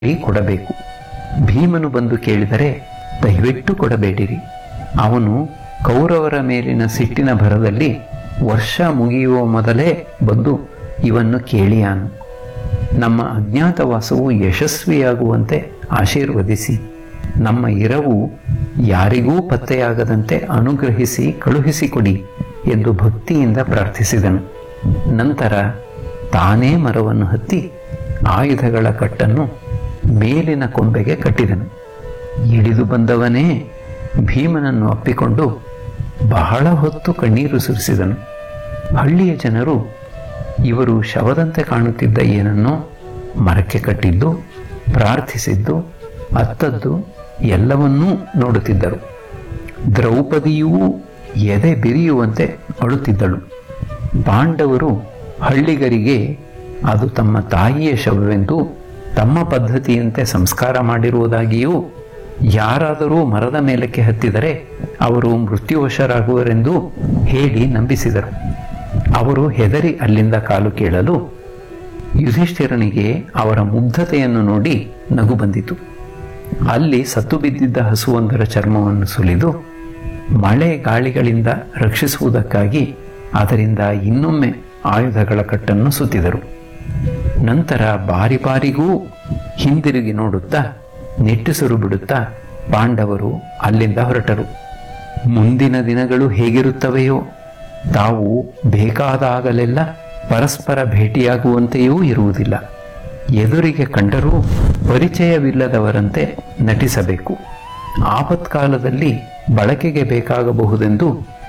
ಕೊಡಬೇಕು ಭೀಮನು ಬಂದು ಕೇಳಿದರೆ ದಯವಿಟ್ಟು ಕೊಡಬೇಡಿರಿ ಅವನು ಕೌರವರ ಮೇಲಿನ ಸಿಟ್ಟಿನ ಭರದಲ್ಲಿ ವರ್ಷ ಮುಗಿಯುವ ಮೊದಲೇ ಬಂದು ಇವನ್ನು ಕೇಳಿಯಾನು ನಮ್ಮ ಅಜ್ಞಾತವಾಸವು ಯಶಸ್ವಿಯಾಗುವಂತೆ ಆಶೀರ್ವದಿಸಿ ನಮ್ಮ ಇರವು ಯಾರಿಗೂ ಪತ್ತೆಯಾಗದಂತೆ ಅನುಗ್ರಹಿಸಿ ಕಳುಹಿಸಿಕೊಡಿ ಎಂದು ಭಕ್ತಿಯಿಂದ ಪ್ರಾರ್ಥಿಸಿದನು ನಂತರ ತಾನೇ ಮರವನ್ನು ಹತ್ತಿ ಆಯುಧಗಳ ಕಟ್ಟನ್ನು ಮೇಲಿನ ಕೊಂಬೆಗೆ ಕಟ್ಟಿದನು ಇಳಿದು ಬಂದವನೇ ಭೀಮನನ್ನು ಅಪ್ಪಿಕೊಂಡು ಬಹಳ ಹೊತ್ತು ಕಣ್ಣೀರು ಸುರಿಸಿದನು ಹಳ್ಳಿಯ ಜನರು ಇವರು ಶವದಂತೆ ಕಾಣುತ್ತಿದ್ದ ಏನನ್ನೋ ಮರಕ್ಕೆ ಕಟ್ಟಿದ್ದು ಪ್ರಾರ್ಥಿಸಿದ್ದು ಅತ್ತದ್ದು ಎಲ್ಲವನ್ನೂ ನೋಡುತ್ತಿದ್ದರು ದ್ರೌಪದಿಯೂ ಎದೆ ಬಿರಿಯುವಂತೆ ಅಳುತ್ತಿದ್ದಳು ಪಾಂಡವರು ಹಳ್ಳಿಗರಿಗೆ ಅದು ತಮ್ಮ ತಾಯಿಯ ಶವವೆಂದು ತಮ್ಮ ಪದ್ಧತಿಯಂತೆ ಸಂಸ್ಕಾರ ಮಾಡಿರುವುದಾಗಿಯೂ ಯಾರಾದರೂ ಮರದ ಮೇಲಕ್ಕೆ ಹತ್ತಿದರೆ ಅವರು ಮೃತ್ಯುವಶರಾಗುವರೆಂದು ಹೇಳಿ ನಂಬಿಸಿದರು ಅವರು ಹೆದರಿ ಅಲ್ಲಿಂದ ಕಾಲು ಕೇಳಲು ಯುಧಿಷ್ಠಿರನಿಗೆ ಅವರ ಮುಗ್ಧತೆಯನ್ನು ನೋಡಿ ನಗು ಬಂದಿತು ಅಲ್ಲಿ ಸತ್ತು ಬಿದ್ದಿದ್ದ ಹಸುವೊಂದರ ಚರ್ಮವನ್ನು ಸುಲಿದು ಮಳೆ ಗಾಳಿಗಳಿಂದ ರಕ್ಷಿಸುವುದಕ್ಕಾಗಿ ಅದರಿಂದ ಇನ್ನೊಮ್ಮೆ ಆಯುಧಗಳ ಕಟ್ಟನ್ನು ಸುತ್ತಿದರು ನಂತರ ಬಾರಿ ಬಾರಿಗೂ ಹಿಂದಿರುಗಿ ನೋಡುತ್ತಾ ನಿಟ್ಟುಸಿರು ಬಿಡುತ್ತಾ ಪಾಂಡವರು ಅಲ್ಲಿಂದ ಹೊರಟರು ಮುಂದಿನ ದಿನಗಳು ಹೇಗಿರುತ್ತವೆಯೋ ತಾವು ಬೇಕಾದಾಗಲೆಲ್ಲ ಪರಸ್ಪರ ಭೇಟಿಯಾಗುವಂತೆಯೂ ಇರುವುದಿಲ್ಲ ಎದುರಿಗೆ ಕಂಡರೂ ಪರಿಚಯವಿಲ್ಲದವರಂತೆ ನಟಿಸಬೇಕು ಆಪತ್ಕಾಲದಲ್ಲಿ ಬಳಕೆಗೆ ಬೇಕಾಗಬಹುದೆಂದು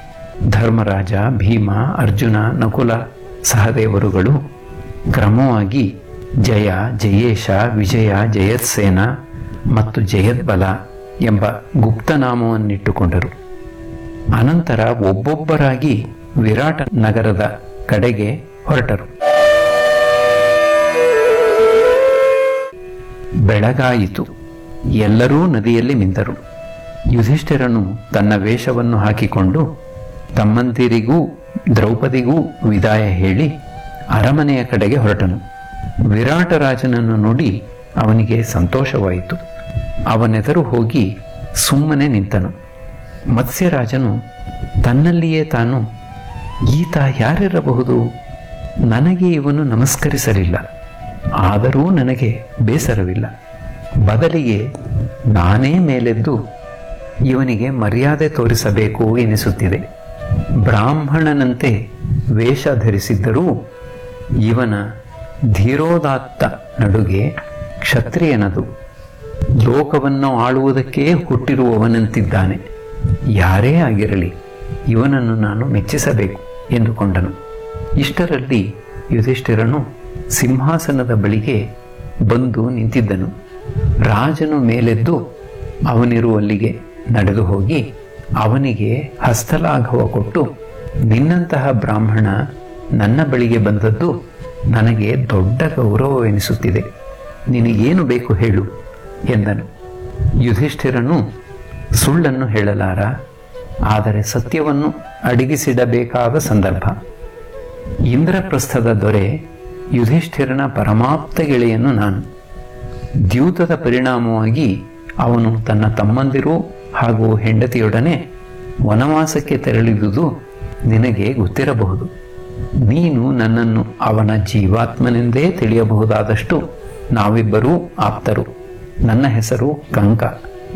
ಧರ್ಮರಾಜ ಭೀಮ ಅರ್ಜುನ ನಕುಲ ಸಹದೇವರುಗಳು ಕ್ರಮವಾಗಿ ಜಯ ಜಯೇಶ ವಿಜಯ ಜಯತ್ಸೇನ ಮತ್ತು ಜಯದ್ಬಲ ಎಂಬ ಗುಪ್ತನಾಮವನ್ನಿಟ್ಟುಕೊಂಡರು ಅನಂತರ ಒಬ್ಬೊಬ್ಬರಾಗಿ ವಿರಾಟ ನಗರದ ಕಡೆಗೆ ಹೊರಟರು ಬೆಳಗಾಯಿತು ಎಲ್ಲರೂ ನದಿಯಲ್ಲಿ ಮಿಂದರು ಯುಧಿಷ್ಠಿರನು ತನ್ನ ವೇಷವನ್ನು ಹಾಕಿಕೊಂಡು ತಮ್ಮಂದಿರಿಗೂ ದ್ರೌಪದಿಗೂ ವಿದಾಯ ಹೇಳಿ ಅರಮನೆಯ ಕಡೆಗೆ ಹೊರಟನು ವಿರಾಟರಾಜನನ್ನು ನೋಡಿ ಅವನಿಗೆ ಸಂತೋಷವಾಯಿತು ಅವನೆದರು ಹೋಗಿ ಸುಮ್ಮನೆ ನಿಂತನು ಮತ್ಸ್ಯರಾಜನು ತನ್ನಲ್ಲಿಯೇ ತಾನು ಈತ ಯಾರಿರಬಹುದು ನನಗೆ ಇವನು ನಮಸ್ಕರಿಸಲಿಲ್ಲ ಆದರೂ ನನಗೆ ಬೇಸರವಿಲ್ಲ ಬದಲಿಗೆ ನಾನೇ ಮೇಲೆದ್ದು ಇವನಿಗೆ ಮರ್ಯಾದೆ ತೋರಿಸಬೇಕು ಎನಿಸುತ್ತಿದೆ ಬ್ರಾಹ್ಮಣನಂತೆ ವೇಷ ಧರಿಸಿದ್ದರೂ ಇವನ ಧೀರೋದಾತ್ತ ನಡುಗೆ ಕ್ಷತ್ರಿಯನದು ಲೋಕವನ್ನು ಆಳುವುದಕ್ಕೆ ಹುಟ್ಟಿರುವವನಂತಿದ್ದಾನೆ ಯಾರೇ ಆಗಿರಲಿ ಇವನನ್ನು ನಾನು ಮೆಚ್ಚಿಸಬೇಕು ಎಂದುಕೊಂಡನು ಇಷ್ಟರಲ್ಲಿ ಯುಧಿಷ್ಠಿರನು ಸಿಂಹಾಸನದ ಬಳಿಗೆ ಬಂದು ನಿಂತಿದ್ದನು ರಾಜನು ಮೇಲೆದ್ದು ಅವನಿರುವಲ್ಲಿಗೆ ನಡೆದು ಹೋಗಿ ಅವನಿಗೆ ಹಸ್ತಲಾಘವ ಕೊಟ್ಟು ನಿನ್ನಂತಹ ಬ್ರಾಹ್ಮಣ ನನ್ನ ಬಳಿಗೆ ಬಂದದ್ದು ನನಗೆ ದೊಡ್ಡ ಗೌರವವೆನಿಸುತ್ತಿದೆ ನಿನಗೇನು ಬೇಕು ಹೇಳು ಎಂದನು ಯುಧಿಷ್ಠಿರನು ಸುಳ್ಳನ್ನು ಹೇಳಲಾರ ಆದರೆ ಸತ್ಯವನ್ನು ಅಡಗಿಸಿಡಬೇಕಾದ ಸಂದರ್ಭ ಇಂದ್ರಪ್ರಸ್ಥದ ದೊರೆ ಯುಧಿಷ್ಠಿರನ ಪರಮಾಪ್ತ ಗೆಳೆಯನು ನಾನು ದ್ಯೂತದ ಪರಿಣಾಮವಾಗಿ ಅವನು ತನ್ನ ತಮ್ಮಂದಿರು ಹಾಗೂ ಹೆಂಡತಿಯೊಡನೆ ವನವಾಸಕ್ಕೆ ತೆರಳಿದುದು ನಿನಗೆ ಗೊತ್ತಿರಬಹುದು ನೀನು ನನ್ನನ್ನು ಅವನ ಜೀವಾತ್ಮನೆಂದೇ ತಿಳಿಯಬಹುದಾದಷ್ಟು ನಾವಿಬ್ಬರೂ ಆಪ್ತರು ನನ್ನ ಹೆಸರು ಕಂಕ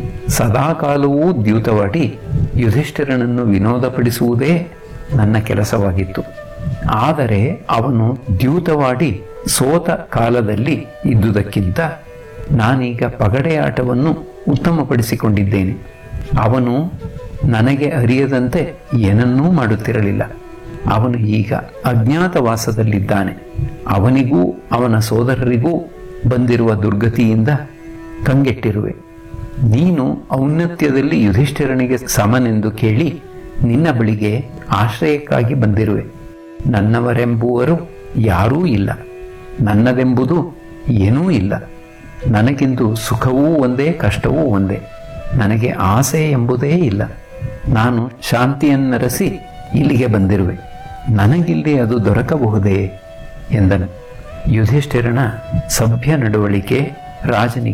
ಸದಾಕಾಲವೂ ದ್ಯೂತವಾಡಿ ಯುಧಿಷ್ಠಿರನನ್ನು ವಿನೋದಪಡಿಸುವುದೇ ನನ್ನ ಕೆಲಸವಾಗಿತ್ತು ಆದರೆ ಅವನು ದ್ಯೂತವಾಡಿ ಸೋತ ಕಾಲದಲ್ಲಿ ಇದ್ದುದಕ್ಕಿಂತ ನಾನೀಗ ಪಗಡೆಯಾಟವನ್ನು ಉತ್ತಮಪಡಿಸಿಕೊಂಡಿದ್ದೇನೆ ಅವನು ನನಗೆ ಅರಿಯದಂತೆ ಏನನ್ನೂ ಮಾಡುತ್ತಿರಲಿಲ್ಲ ಅವನು ಈಗ ಅಜ್ಞಾತವಾಸದಲ್ಲಿದ್ದಾನೆ ಅವನಿಗೂ ಅವನ ಸೋದರರಿಗೂ ಬಂದಿರುವ ದುರ್ಗತಿಯಿಂದ ಕಂಗೆಟ್ಟಿರುವೆ ನೀನು ಔನ್ನತ್ಯದಲ್ಲಿ ಯುಧಿಷ್ಠಿರನಿಗೆ ಸಮನೆಂದು ಕೇಳಿ ನಿನ್ನ ಬಳಿಗೆ ಆಶ್ರಯಕ್ಕಾಗಿ ಬಂದಿರುವೆ ನನ್ನವರೆಂಬುವರು ಯಾರೂ ಇಲ್ಲ ನನ್ನದೆಂಬುದು ಏನೂ ಇಲ್ಲ ನನಗಿಂದು ಸುಖವೂ ಒಂದೇ ಕಷ್ಟವೂ ಒಂದೇ ನನಗೆ ಆಸೆ ಎಂಬುದೇ ಇಲ್ಲ ನಾನು ಶಾಂತಿಯನ್ನರಸಿ ಇಲ್ಲಿಗೆ ಬಂದಿರುವೆ ನನಗಿಲ್ಲಿ ಅದು ದೊರಕಬಹುದೇ ಎಂದನು ಯುಧಿಷ್ಠಿರನ ಸಭ್ಯ ನಡವಳಿಕೆ ರಾಜನಿಗೆ